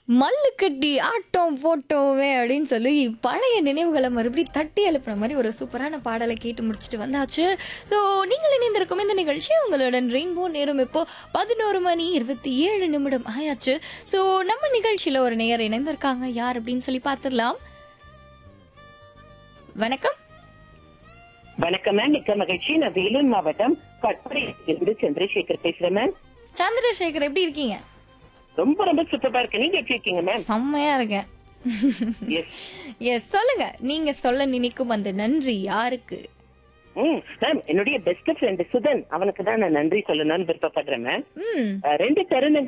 மல்லு கட்டி ஆட்டம் போட்டோவே அப்படின்னு சொல்லி பழைய நினைவுகளை மறுபடியும் தட்டி எழுப்புற மாதிரி ஒரு சூப்பரான பாடலை கேட்டு முடிச்சுட்டு வந்தாச்சு ஸோ நீங்கள் இணைந்திருக்கும் இந்த நிகழ்ச்சி உங்களுடன் ரெயின்போ நேரம் இப்போ பதினோரு மணி இருபத்தி ஏழு நிமிடம் ஆயாச்சு ஸோ நம்ம நிகழ்ச்சியில ஒரு நேயர் இணைந்திருக்காங்க யார் அப்படின்னு சொல்லி பார்த்துடலாம் வணக்கம் வணக்கம் மேம் மிக்க மகிழ்ச்சி நான் வேலூர் மாவட்டம் கட்பரையிலிருந்து சந்திரசேகர் பேசுறேன் மேம் சந்திரசேகர் எப்படி இருக்கீங்க ரொம்ப ரொம்ப சூப்பரா இருக்கு நீங்க எப்படி இருக்கீங்க மேம் செம்மையா இருக்கேன் எஸ் எஸ் சொல்லுங்க நீங்க சொல்ல நினைக்கும் அந்த நன்றி யாருக்கு ம் மேம் என்னுடைய பெஸ்ட் ஃப்ரெண்ட் சுதன் அவனுக்கு தான் நான் நன்றி சொல்லணும்னு விருப்பப்படுறேன் மேம் ம் அஹ், ரெண்டு தருணங்கள்